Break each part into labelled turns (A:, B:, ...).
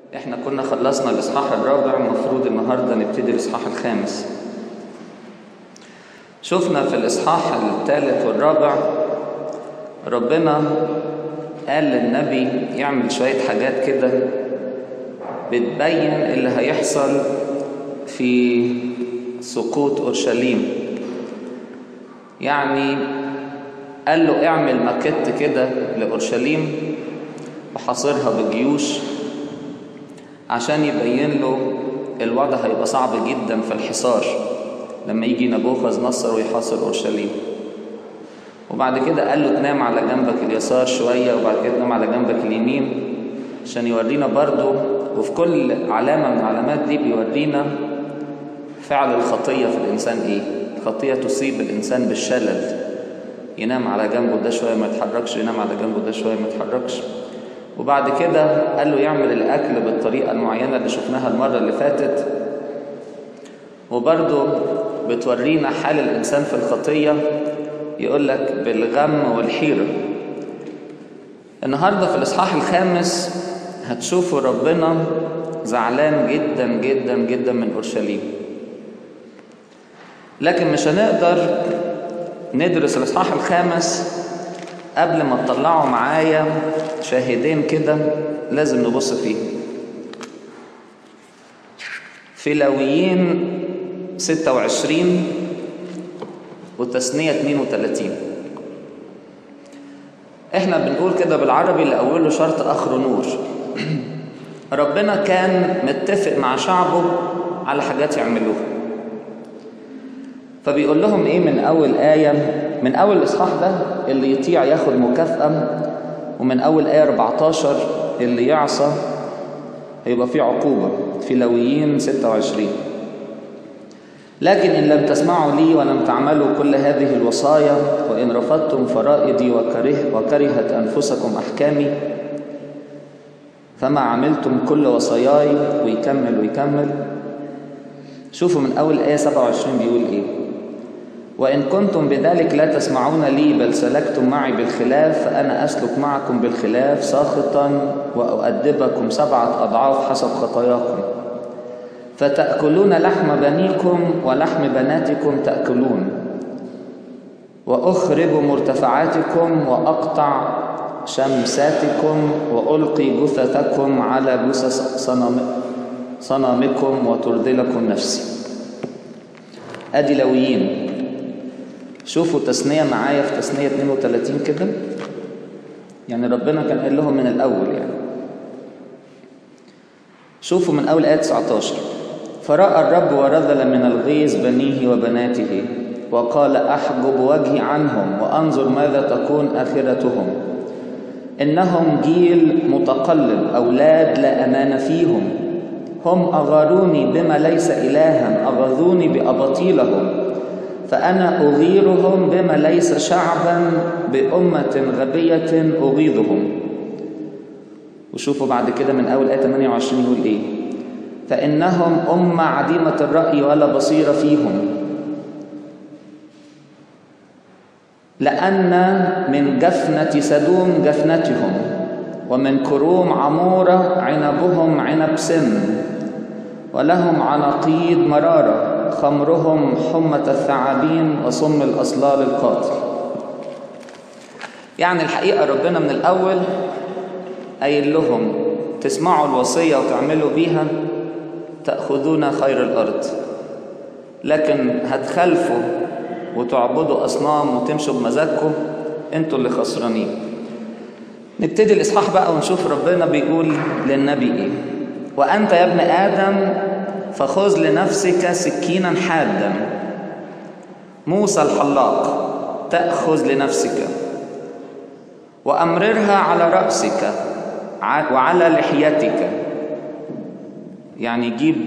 A: احنا كنا خلصنا الاصحاح الرابع المفروض النهارده نبتدي الاصحاح الخامس شفنا في الاصحاح الثالث والرابع ربنا قال للنبي يعمل شويه حاجات كده بتبين اللي هيحصل في سقوط اورشليم يعني قال له اعمل ماكيت كده لاورشليم وحاصرها بجيوش عشان يبين له الوضع هيبقى صعب جدا في الحصار لما يجي نبوخذ نصر ويحاصر اورشليم وبعد كده قال له تنام على جنبك اليسار شويه وبعد كده تنام على جنبك اليمين عشان يورينا برضه وفي كل علامه من العلامات دي بيورينا فعل الخطيه في الانسان ايه الخطيه تصيب الانسان بالشلل ينام على جنبه ده شويه ما يتحركش ينام على جنبه ده شويه ما يتحركش وبعد كده قال له يعمل الاكل بالطريقه المعينه اللي شفناها المره اللي فاتت وبرضه بتورينا حال الانسان في الخطيه يقول لك بالغم والحيره النهارده في الاصحاح الخامس هتشوفوا ربنا زعلان جدا جدا جدا من اورشليم لكن مش هنقدر ندرس الاصحاح الخامس قبل ما تطلعوا معايا شاهدين كده لازم نبص فيه في لاويين 26 وتثنية 32 احنا بنقول كده بالعربي اللي اوله شرط اخر نور ربنا كان متفق مع شعبه على حاجات يعملوها فبيقول لهم ايه من اول آية من اول الاصحاح ده اللي يطيع ياخد مكافأة ومن اول آية 14 اللي يعصى هيبقى فيه عقوبة في لويين 26 لكن إن لم تسمعوا لي ولم تعملوا كل هذه الوصايا وإن رفضتم فرائدي وكره وكرهت أنفسكم أحكامي فما عملتم كل وصاياي ويكمل ويكمل شوفوا من أول آية 27 بيقول إيه وإن كنتم بذلك لا تسمعون لي بل سلكتم معي بالخلاف فأنا أسلك معكم بالخلاف ساخطا وأؤدبكم سبعة أضعاف حسب خطاياكم فتأكلون لحم بنيكم ولحم بناتكم تأكلون وأخرب مرتفعاتكم وأقطع شمساتكم وألقي جثثكم على جثث صنم صنامكم وترذلكم نفسي أدي لويين شوفوا تثنية معايا في تثنية 32 كده يعني ربنا كان قال لهم من الأول يعني شوفوا من أول آية 19 فرأى الرب ورذل من الغيظ بنيه وبناته وقال أحجب وجهي عنهم وأنظر ماذا تكون آخرتهم إنهم جيل متقلب أولاد لا أمان فيهم هم أغاروني بما ليس إلها أغذوني بأباطيلهم فأنا أغيرهم بما ليس شعبا بأمة غبية أغيظهم وشوفوا بعد كده من أول آية 28 يقول إيه فإنهم أمة عديمة الرأي ولا بصيرة فيهم لأن من جفنة سدوم جفنتهم ومن كروم عمورة عنبهم عنب سم ولهم عناقيد مرارة خمرهم حمة الثعابين وصم الأصلال القاتل يعني الحقيقة ربنا من الأول قايل لهم تسمعوا الوصية وتعملوا بيها تأخذون خير الأرض لكن هتخلفوا وتعبدوا أصنام وتمشوا بمزاجكم انتوا اللي خسرانين نبتدي الإصحاح بقى ونشوف ربنا بيقول للنبي إيه وأنت يا ابن آدم فخذ لنفسك سكينا حادا موسى الحلاق تأخذ لنفسك وأمررها على رأسك وعلى لحيتك يعني جيب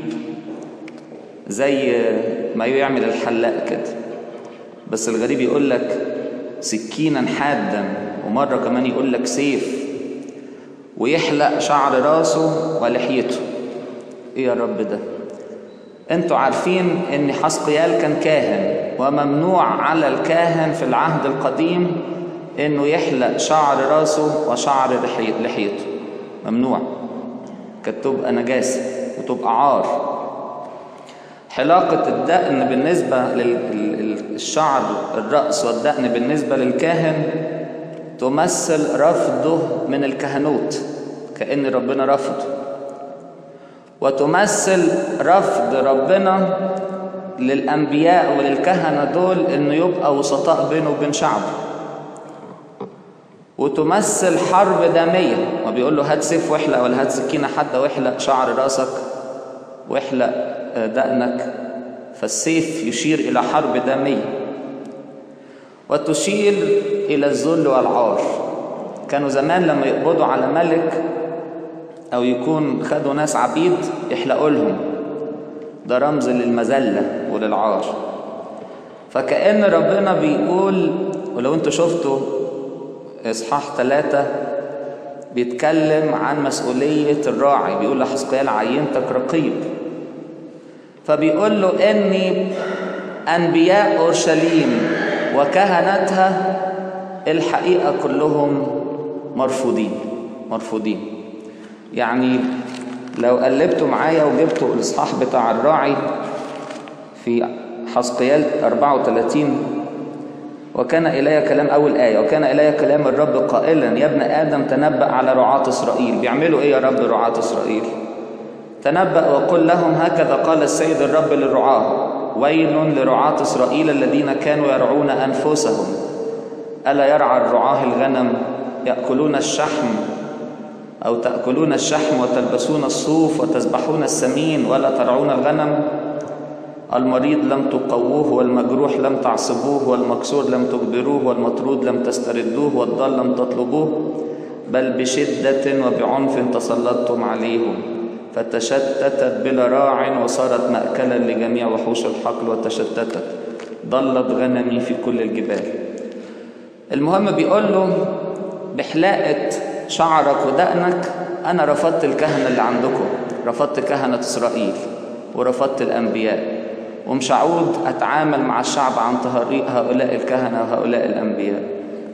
A: زي ما يعمل الحلاق كده بس الغريب يقول لك سكينا حادا ومرة كمان يقول لك سيف ويحلق شعر راسه ولحيته ايه يا رب ده انتوا عارفين ان حسقيال كان كاهن وممنوع على الكاهن في العهد القديم انه يحلق شعر راسه وشعر لحيته ممنوع كانت تبقى نجاسة وتبقى عار حلاقة الدقن بالنسبة للشعر الرأس والدقن بالنسبة للكاهن تمثل رفضه من الكهنوت كأن ربنا رفضه وتمثل رفض ربنا للأنبياء وللكهنة دول إنه يبقى وسطاء بينه وبين شعبه وتمثل حرب دامية ما بيقول له هات سيف واحلق ولا هات سكينة حادة واحلق شعر راسك واحلق دقنك فالسيف يشير إلى حرب دامية وتشير إلى الذل والعار كانوا زمان لما يقبضوا على ملك أو يكون خدوا ناس عبيد يحلقوا لهم ده رمز للمذلة وللعار فكأن ربنا بيقول ولو انتوا شفتوا إصحاح ثلاثة بيتكلم عن مسؤولية الراعي بيقول لحزقيال عينتك رقيب فبيقول له إني أنبياء أورشليم وكهنتها الحقيقة كلهم مرفوضين مرفوضين يعني لو قلبتوا معايا وجبتوا الإصحاح بتاع الراعي في حزقيال 34 وكان إلي كلام أول آية وكان إلي كلام الرب قائلا يا ابن آدم تنبأ على رعاة إسرائيل بيعملوا إيه يا رب رعاة إسرائيل تنبأ وقل لهم هكذا قال السيد الرب للرعاة ويل لرعاة إسرائيل الذين كانوا يرعون أنفسهم ألا يرعى الرعاة الغنم يأكلون الشحم أو تأكلون الشحم وتلبسون الصوف وتذبحون السمين ولا ترعون الغنم المريض لم تقووه والمجروح لم تعصبوه والمكسور لم تجبروه والمطرود لم تستردوه والضال لم تطلبوه بل بشدة وبعنف تسلطتم عليهم فتشتتت بلا راع وصارت مأكلا لجميع وحوش الحقل وتشتتت ضلت غنمي في كل الجبال المهم بيقول له بحلاقة شعرك ودقنك أنا رفضت الكهنة اللي عندكم رفضت كهنة إسرائيل ورفضت الأنبياء ومش هعود أتعامل مع الشعب عن طريق هؤلاء الكهنة وهؤلاء الأنبياء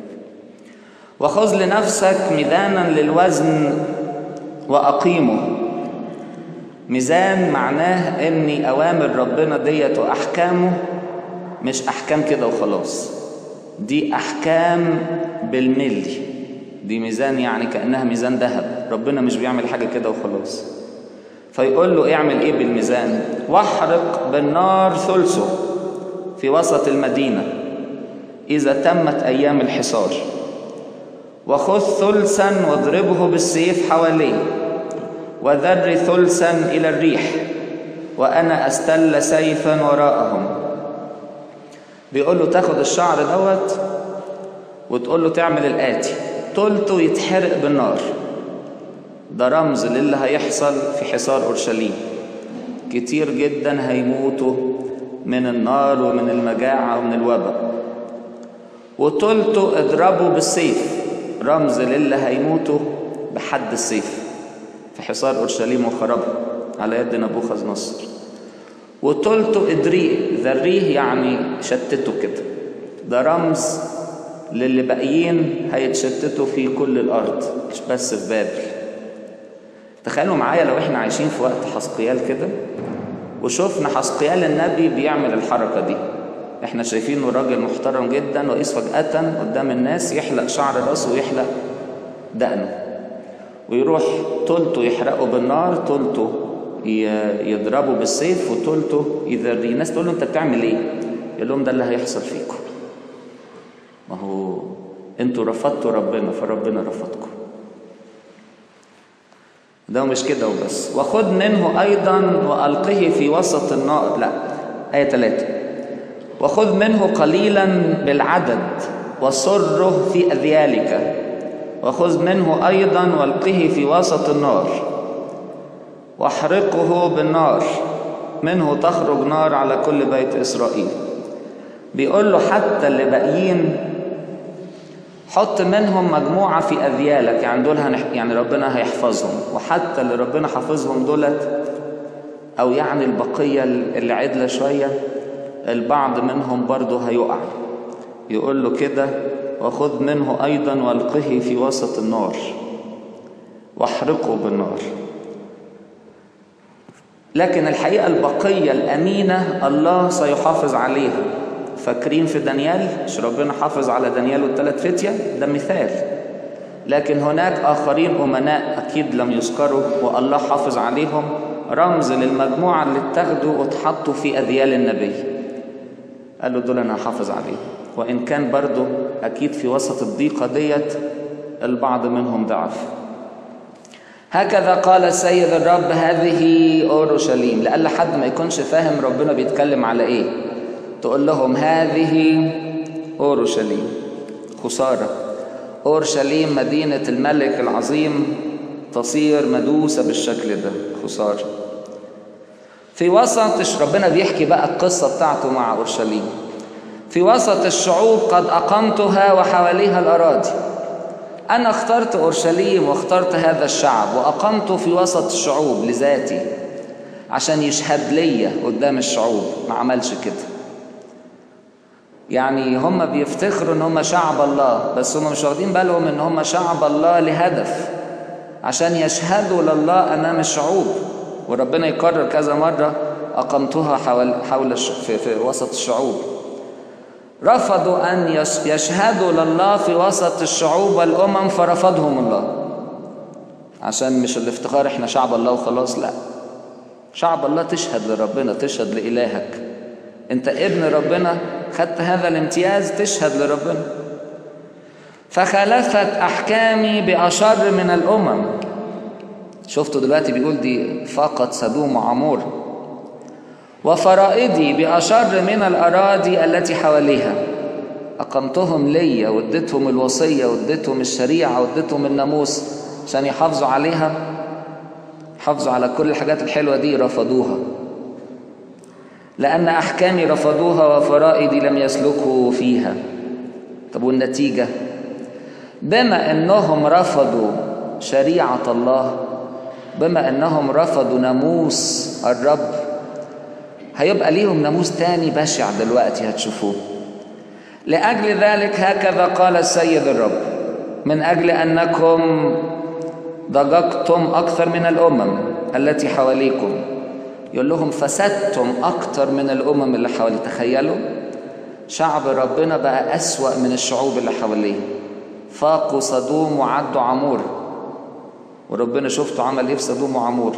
A: وخذ لنفسك ميزانا للوزن وأقيمه ميزان معناه ان اوامر ربنا ديت واحكامه مش احكام كده وخلاص دي احكام بالملي دي ميزان يعني كانها ميزان ذهب ربنا مش بيعمل حاجه كده وخلاص فيقول له اعمل ايه بالميزان واحرق بالنار ثلثه في وسط المدينه اذا تمت ايام الحصار وخذ ثلثا واضربه بالسيف حواليه وذر ثلثا إلى الريح وأنا أستل سيفا وراءهم بيقول له تاخد الشعر دوت وتقول له تعمل الآتي تلته يتحرق بالنار ده رمز للي هيحصل في حصار أورشليم كتير جدا هيموتوا من النار ومن المجاعة ومن الوباء وتلته اضربه بالسيف رمز للي هيموتوا بحد السيف في حصار أورشليم وخربها على يد نبوخذ نصر وتلته إدريه ذريه يعني شتته كده ده رمز للي باقيين هيتشتتوا في كل الأرض مش بس في بابل تخيلوا معايا لو احنا عايشين في وقت حسقيال كده وشفنا حسقيال النبي بيعمل الحركة دي احنا شايفينه راجل محترم جدا وقيس فجأة قدام الناس يحلق شعر راسه ويحلق دقنه ويروح تلته يحرقه بالنار تلته يضربه بالسيف وتلته يذريه الناس تقول له انت بتعمل ايه يقول لهم ده اللي هيحصل فيكم ما هو انتوا رفضتوا ربنا فربنا رفضكم ده مش كده وبس وخذ منه ايضا والقه في وسط النار لا ايه ثلاثة وخذ منه قليلا بالعدد وصره في اذيالك وخذ منه أيضا والقه في وسط النار واحرقه بالنار منه تخرج نار على كل بيت إسرائيل بيقول له حتى اللي باقيين حط منهم مجموعة في أذيالك يعني دول هنح... يعني ربنا هيحفظهم وحتى اللي ربنا حافظهم دولت أو يعني البقية اللي عدلة شوية البعض منهم برضه هيقع يقول له كده وخذ منه أيضا والقه في وسط النار واحرقه بالنار لكن الحقيقة البقية الأمينة الله سيحافظ عليها فاكرين في دانيال مش ربنا حافظ على دانيال والثلاث فتية ده مثال لكن هناك آخرين أمناء أكيد لم يذكروا والله حافظ عليهم رمز للمجموعة اللي اتخذوا واتحطوا في أذيال النبي قال له دول أنا هحافظ عليهم وإن كان برضو أكيد في وسط الضيقة ديت البعض منهم ضعف هكذا قال السيد الرب هذه أورشليم لأن حد ما يكونش فاهم ربنا بيتكلم على إيه تقول لهم هذه أورشليم خسارة أورشليم مدينة الملك العظيم تصير مدوسة بالشكل ده خسارة في وسط ربنا بيحكي بقى القصة بتاعته مع أورشليم في وسط الشعوب قد أقمتها وحواليها الأراضي أنا اخترت أورشليم واخترت هذا الشعب وأقمته في وسط الشعوب لذاتي عشان يشهد ليا قدام الشعوب ما عملش كده يعني هم بيفتخروا ان هم شعب الله بس هم مش واخدين بالهم ان هم شعب الله لهدف عشان يشهدوا لله امام الشعوب وربنا يكرر كذا مره اقمتها حول حول في, في وسط الشعوب رفضوا ان يشهدوا لله في وسط الشعوب والامم فرفضهم الله عشان مش الافتخار احنا شعب الله وخلاص لا شعب الله تشهد لربنا تشهد لالهك انت ابن ربنا خدت هذا الامتياز تشهد لربنا فخالفت احكامي باشر من الامم شفتوا دلوقتي بيقول دي فقط سدوم وعمور وفرائدي باشر من الاراضي التي حواليها اقمتهم لي واديتهم الوصيه واديتهم الشريعه واديتهم الناموس عشان يحافظوا عليها حافظوا على كل الحاجات الحلوه دي رفضوها لأن أحكامي رفضوها وفرائدي لم يسلكوا فيها طب والنتيجة بما أنهم رفضوا شريعة الله بما أنهم رفضوا ناموس الرب هيبقى ليهم ناموس تاني بشع دلوقتي هتشوفوه لأجل ذلك هكذا قال السيد الرب من أجل أنكم ضجقتم أكثر من الأمم التي حواليكم يقول لهم فسدتم أكتر من الأمم اللي حواليه تخيلوا شعب ربنا بقى أسوأ من الشعوب اللي حواليه فاقوا صدوم وعدوا عمور وربنا شفته عمل ايه في صدوم وعمور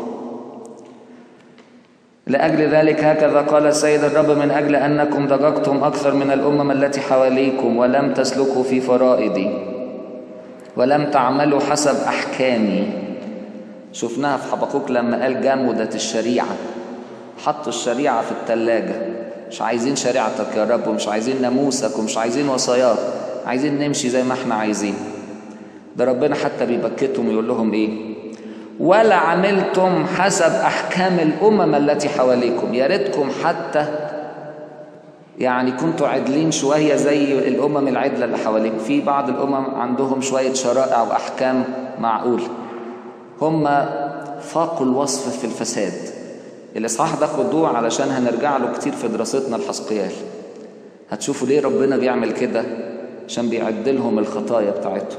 A: لأجل ذلك هكذا قال السيد الرب من أجل أنكم ضجقتم أكثر من الأمم التي حواليكم ولم تسلكوا في فرائدي ولم تعملوا حسب أحكامي شفناها في حبقوك لما قال جمدت الشريعة حطوا الشريعة في التلاجة مش عايزين شريعتك يا رب ومش عايزين ناموسك ومش عايزين وصاياك عايزين نمشي زي ما احنا عايزين ده ربنا حتى بيبكتهم ويقول لهم ايه ولا عملتم حسب احكام الامم التي حواليكم يا ريتكم حتى يعني كنتوا عدلين شويه زي الامم العدله اللي حواليكم في بعض الامم عندهم شويه شرائع واحكام معقول هم فاقوا الوصف في الفساد الاصحاح ده خدوه علشان هنرجع له كتير في دراستنا الحسقيال هتشوفوا ليه ربنا بيعمل كده عشان بيعدلهم الخطايا بتاعتهم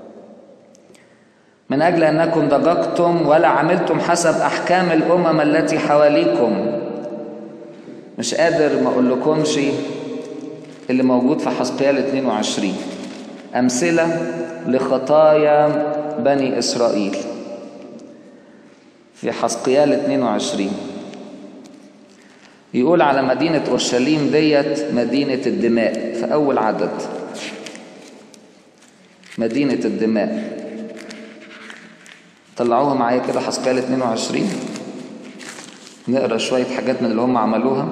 A: من أجل أنكم ضجقتم ولا عملتم حسب أحكام الأمم التي حواليكم مش قادر ما أقول لكمش اللي موجود في حسقيال 22 أمثلة لخطايا بني إسرائيل في حسقيال 22 يقول على مدينة أورشليم ديت مدينة الدماء في أول عدد مدينة الدماء طلعوها معايا كده حسقيال 22 نقرا شوية حاجات من اللي هم عملوها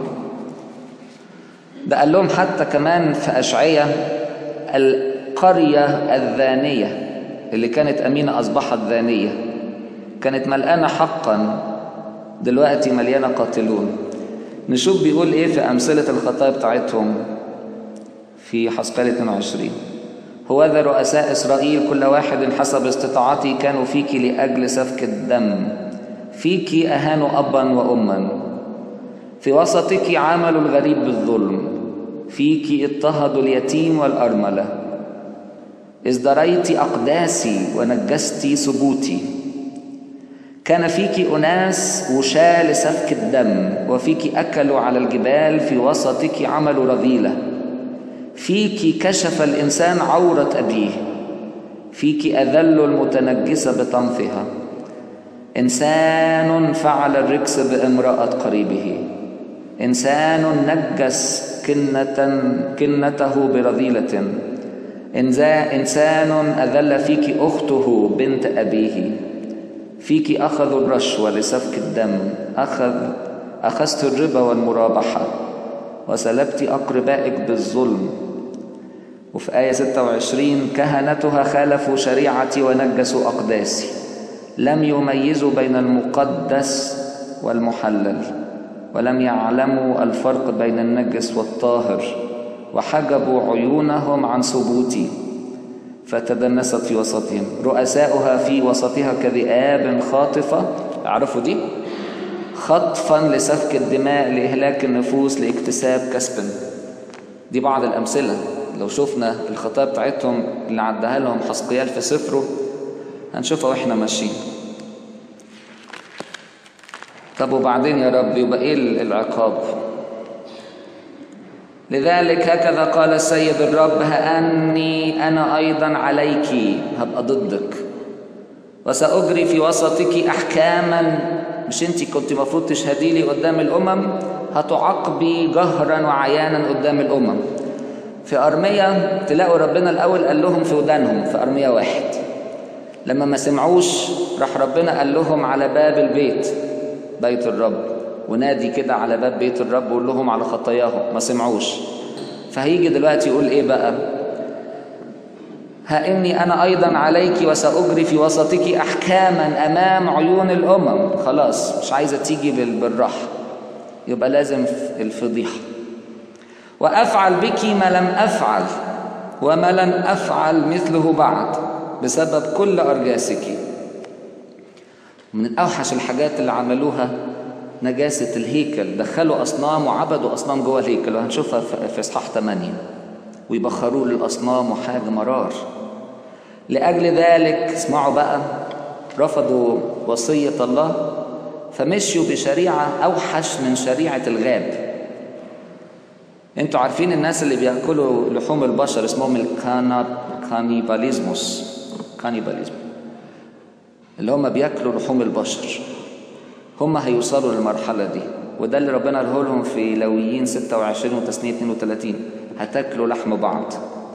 A: ده قال لهم حتى كمان في أشعية القرية الذانية اللي كانت أمينة أصبحت ذانية كانت ملقانة حقا دلوقتي مليانة قاتلون نشوف بيقول ايه في أمثلة الخطايا بتاعتهم في حسقال 22 هوذا رؤساء إسرائيل كل واحد حسب استطاعته كانوا فيك لأجل سفك الدم فيك أهانوا أبا وأما في وسطك عاملوا الغريب بالظلم فيك اضطهدوا اليتيم والأرملة ازدريت أقداسي ونجست سبوتي كان فيك أناس وشاة لسفك الدم وفيك أكلوا على الجبال في وسطك عملوا رذيلة فيك كشف الإنسان عورة أبيه فيك أذل المتنجسة بطمثها إنسان فعل الركس بامرأة قريبه إنسان نجس كنة كنته برذيلة إنسان أذل فيك أخته بنت أبيه فيك أخذوا الرشوة لسفك الدم أخذ أخذت الربا والمرابحة وسلبت أقربائك بالظلم وفي آية 26 كهنتها خالفوا شريعتي ونجسوا أقداسي لم يميزوا بين المقدس والمحلل ولم يعلموا الفرق بين النجس والطاهر وحجبوا عيونهم عن ثبوتي فتدنست في وسطهم رؤساؤها في وسطها كذئاب خاطفة اعرفوا دي خطفا لسفك الدماء لإهلاك النفوس لاكتساب كسب دي بعض الأمثلة لو شفنا الخطايا بتاعتهم اللي عدها لهم حسقيال في سفره هنشوفها واحنا ماشيين طب وبعدين يا رب يبقى ايه العقاب لذلك هكذا قال السيد الرب هأني أنا أيضا عليك هبقى ضدك وسأجري في وسطك أحكاما مش أنت كنت المفروض تشهدي لي قدام الأمم هتعاقبي جهرا وعيانا قدام الأمم في أرمية تلاقوا ربنا الأول قال لهم في ودانهم في أرمية واحد لما ما سمعوش راح ربنا قال لهم على باب البيت بيت الرب ونادي كده على باب بيت الرب وقول لهم على خطاياهم ما سمعوش فهيجي دلوقتي يقول ايه بقى ها إني أنا أيضا عليك وسأجري في وسطك أحكاما أمام عيون الأمم خلاص مش عايزة تيجي بالراحة يبقى لازم الفضيحة وأفعل بك ما لم أفعل وما لن أفعل مثله بعد بسبب كل أرجاسك من أوحش الحاجات اللي عملوها نجاسة الهيكل دخلوا أصنام وعبدوا أصنام جوه الهيكل وهنشوفها في إصحاح 8 ويبخروا للأصنام وحاجة مرار لأجل ذلك اسمعوا بقى رفضوا وصية الله فمشيوا بشريعة أوحش من شريعة الغاب انتوا عارفين الناس اللي بياكلوا لحوم البشر اسمهم الكانيباليزموس كانيباليزم اللي هم بياكلوا لحوم البشر هم هيوصلوا للمرحلة دي وده اللي ربنا قاله لهم في لويين 26 وتسنية 32 هتاكلوا لحم بعض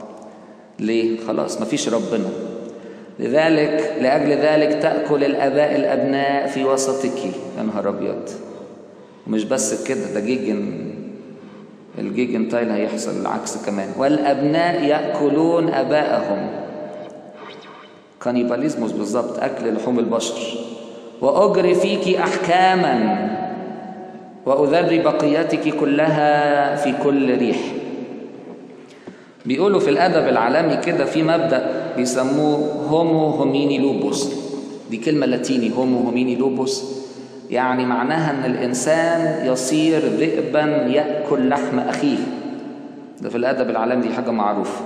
A: ليه؟ خلاص مفيش ربنا لذلك لأجل ذلك تأكل الآباء الأبناء في وسطك يا نهار أبيض ومش بس كده ده جيجن الجيجن تايل هيحصل العكس كمان والأبناء يأكلون أباءهم كانيباليزموس بالظبط أكل لحوم البشر وأجري فيك أحكاما وأذري بقيتك كلها في كل ريح بيقولوا في الأدب العالمي كده في مبدأ بيسموه هومو هوميني لوبوس دي كلمة لاتيني هومو هوميني لوبوس يعني معناها أن الإنسان يصير ذئبا يأكل لحم أخيه ده في الأدب العالمي دي حاجة معروفة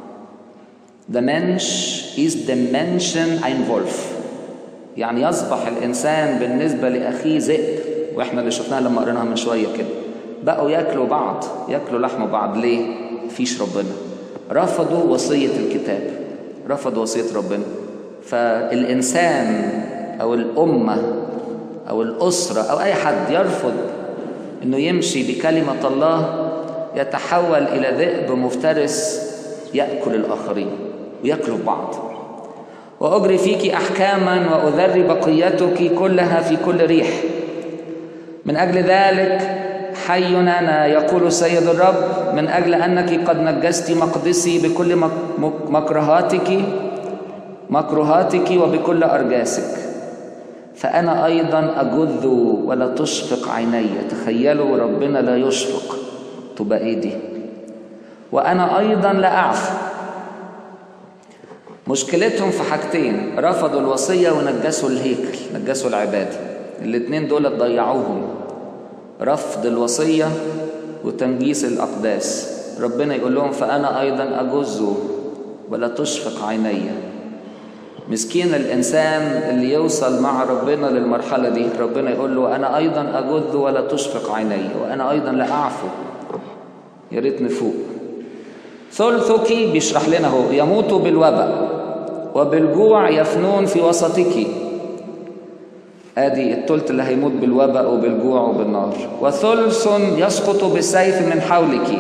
A: The Mensch is the Menschen ein Wolf يعني يصبح الإنسان بالنسبة لأخيه ذئب وإحنا اللي شفناها لما قريناها من شوية كده بقوا ياكلوا بعض ياكلوا لحم بعض ليه؟ مفيش ربنا رفضوا وصية الكتاب رفضوا وصية ربنا فالإنسان أو الأمة أو الأسرة أو أي حد يرفض إنه يمشي بكلمة الله يتحول إلى ذئب مفترس يأكل الآخرين ويأكلوا بعض وأجري فيك أحكاما وأذري بقيتك كلها في كل ريح من أجل ذلك حي أنا يقول السيد الرب من أجل أنك قد نجست مقدسي بكل مكرهاتك مكرهاتك وبكل أرجاسك فأنا أيضا أجذ ولا تشفق عيني تخيلوا ربنا لا يشفق تبقى إيه دي وأنا أيضا لا أعفو مشكلتهم في حاجتين رفضوا الوصية ونجسوا الهيكل نجسوا العبادة الاتنين دول ضيعوهم رفض الوصية وتنجيس الأقداس ربنا يقول لهم فأنا أيضا أجز ولا تشفق عيني مسكين الإنسان اللي يوصل مع ربنا للمرحلة دي ربنا يقول له أنا أيضا أجذ ولا تشفق عيني وأنا أيضا لا أعفو يا ريت نفوق ثلثك بيشرح لنا هو يموت بالوباء وبالجوع يفنون في وسطك ادي الثلث اللي هيموت بالوباء وبالجوع وبالنار وثلث يسقط بالسيف من حولك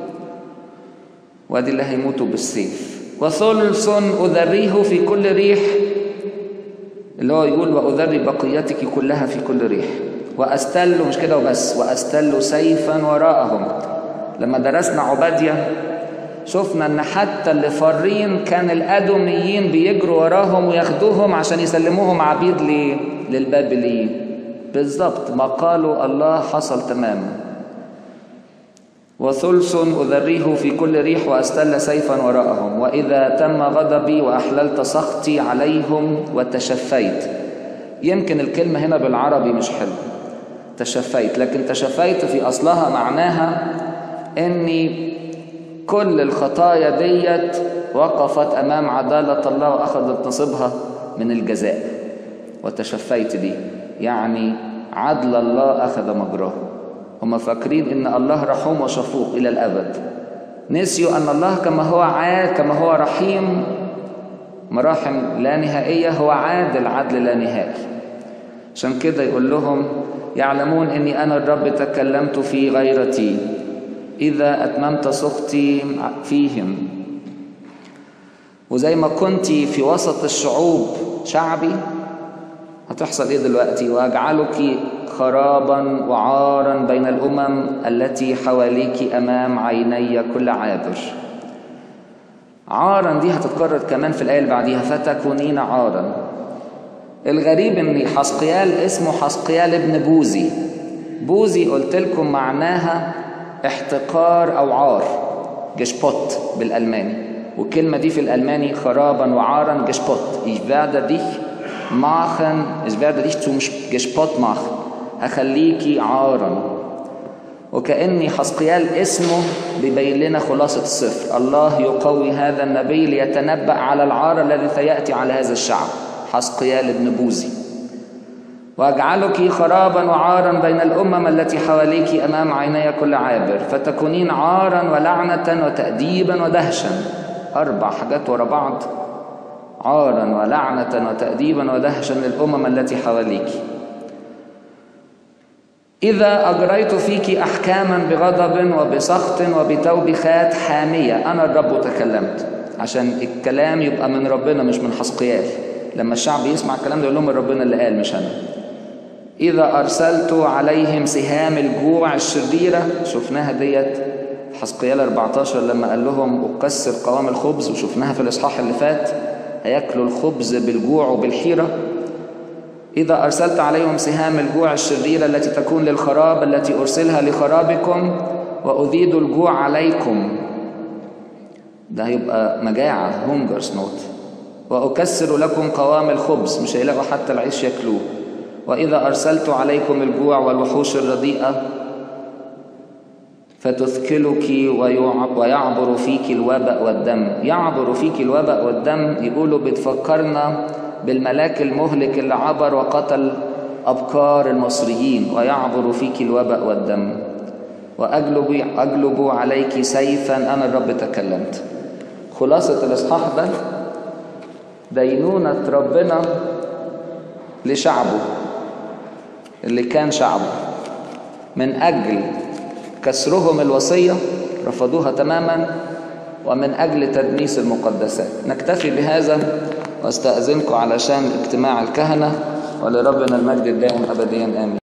A: وادي اللي هيموتوا بالسيف وثلث أذريه في كل ريح اللي هو يقول وأذري بقيتك كلها في كل ريح وأستل مش كده وبس وأستل سيفا وراءهم لما درسنا عبادية شفنا ان حتى اللي فارين كان الادوميين بيجروا وراهم وياخدوهم عشان يسلموهم عبيد للبابليين بالظبط ما قالوا الله حصل تماما وثلث أذريه في كل ريح وأستل سيفا وراءهم وإذا تم غضبي وأحللت سخطي عليهم وتشفيت يمكن الكلمة هنا بالعربي مش حلو تشفيت لكن تشفيت في أصلها معناها أني كل الخطايا ديت وقفت أمام عدالة الله وأخذت نصيبها من الجزاء وتشفيت دي يعني عدل الله أخذ مجراه هم فاكرين ان الله رحوم وشفوق الى الابد نسيوا ان الله كما هو عاد كما هو رحيم مراحم لا نهائيه هو عادل عدل لا نهائي عشان كده يقول لهم يعلمون اني انا الرب تكلمت في غيرتي اذا اتممت سخطي فيهم وزي ما كنت في وسط الشعوب شعبي هتحصل ايه دلوقتي واجعلك خرابا وعارا بين الامم التي حواليك امام عيني كل عابر عارا دي هتتكرر كمان في الايه اللي بعديها فتكونين عارا الغريب ان حسقيال اسمه حسقيال ابن بوزي بوزي قلت لكم معناها احتقار او عار جشبوت بالالماني والكلمه دي في الالماني خرابا وعارا جشبوت ich werde dich machen ich werde dich zum gespott machen هخليكي عارا وكأني حسقيال اسمه بيبين لنا خلاصة السفر الله يقوي هذا النبي ليتنبأ على العار الذي سيأتي على هذا الشعب حسقيال ابن بوزي وأجعلك خرابا وعارا بين الأمم التي حواليك أمام عيني كل عابر فتكونين عارا ولعنة وتأديبا ودهشا أربع حاجات ورا بعض عارا ولعنة وتأديبا ودهشا للأمم التي حواليك إذا أجريت فيك أحكاما بغضب وبسخط وبتوبخات حامية أنا الرب تكلمت عشان الكلام يبقى من ربنا مش من حسقيال لما الشعب يسمع الكلام ده يقول لهم ربنا اللي قال مش أنا إذا أرسلت عليهم سهام الجوع الشريرة شفناها ديت حسقيال 14 لما قال لهم أكسر قوام الخبز وشفناها في الإصحاح اللي فات هياكلوا الخبز بالجوع وبالحيرة إذا أرسلت عليهم سهام الجوع الشريرة التي تكون للخراب التي أرسلها لخرابكم وأذيد الجوع عليكم ده هيبقى مجاعة هونجرز نوت وأكسر لكم قوام الخبز مش هيلاقوا حتى العيش ياكلوه وإذا أرسلت عليكم الجوع والوحوش الرديئة فتثكلك ويعبر فيك الوباء والدم يعبر فيك الوباء والدم يقولوا بتفكرنا بالملاك المهلك اللي عبر وقتل أبكار المصريين ويعبر فيك الوباء والدم وأجلب أجلب عليك سيفا أنا الرب تكلمت خلاصة الإصحاح ده دينونة ربنا لشعبه اللي كان شعبه من أجل كسرهم الوصية رفضوها تماما ومن أجل تدنيس المقدسات نكتفي بهذا واستأذنكم علشان اجتماع الكهنة ولربنا المجد الدائم أبديا آمين